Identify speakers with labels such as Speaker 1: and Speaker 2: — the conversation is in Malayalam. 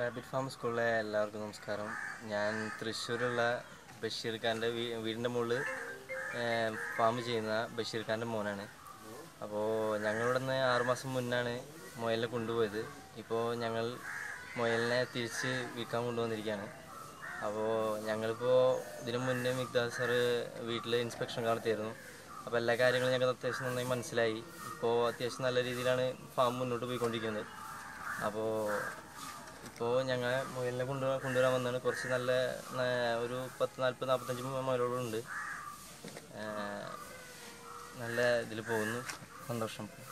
Speaker 1: റാബിറ്റ് ഫാം സ്കൂളിലെ എല്ലാവർക്കും നമസ്കാരം ഞാൻ തൃശ്ശൂരുള്ള ബഷീർ ഖാൻ്റെ വീ വീടിൻ്റെ മുകളിൽ ഫാം ചെയ്യുന്ന ബഷീർ ഖാൻ്റെ മോനാണ് അപ്പോൾ ഞങ്ങളിവിടെ നിന്ന് ആറുമാസം മുന്നാണ് മുയലിനെ കൊണ്ടുപോയത് ഇപ്പോൾ ഞങ്ങൾ മുയലിനെ തിരിച്ച് വിൽക്കാൻ കൊണ്ടുവന്നിരിക്കുകയാണ് അപ്പോൾ ഞങ്ങളിപ്പോൾ ഇതിനു മുന്നേ മിഗ്ദാസ് സാറ് വീട്ടിൽ ഇൻസ്പെക്ഷൻ നടത്തിയായിരുന്നു അപ്പോൾ എല്ലാ കാര്യങ്ങളും ഞങ്ങൾക്ക് അത്യാവശ്യം നന്നായി മനസ്സിലായി ഇപ്പോൾ അത്യാവശ്യം നല്ല രീതിയിലാണ് ഫാം മുന്നോട്ട് പോയിക്കൊണ്ടിരിക്കുന്നത് അപ്പോൾ ഇപ്പോൾ ഞങ്ങൾ മുയലിനെ കൊണ്ടു കൊണ്ടുവരാൻ വന്നതാണ് കുറച്ച് നല്ല ന- ഒരു പത്ത് നാൽപ്പത് നാൽപ്പത്തഞ്ച് മുയലുകളുണ്ട് ഏഹ് നല്ല ഇതിൽ പോകുന്നു സന്തോഷം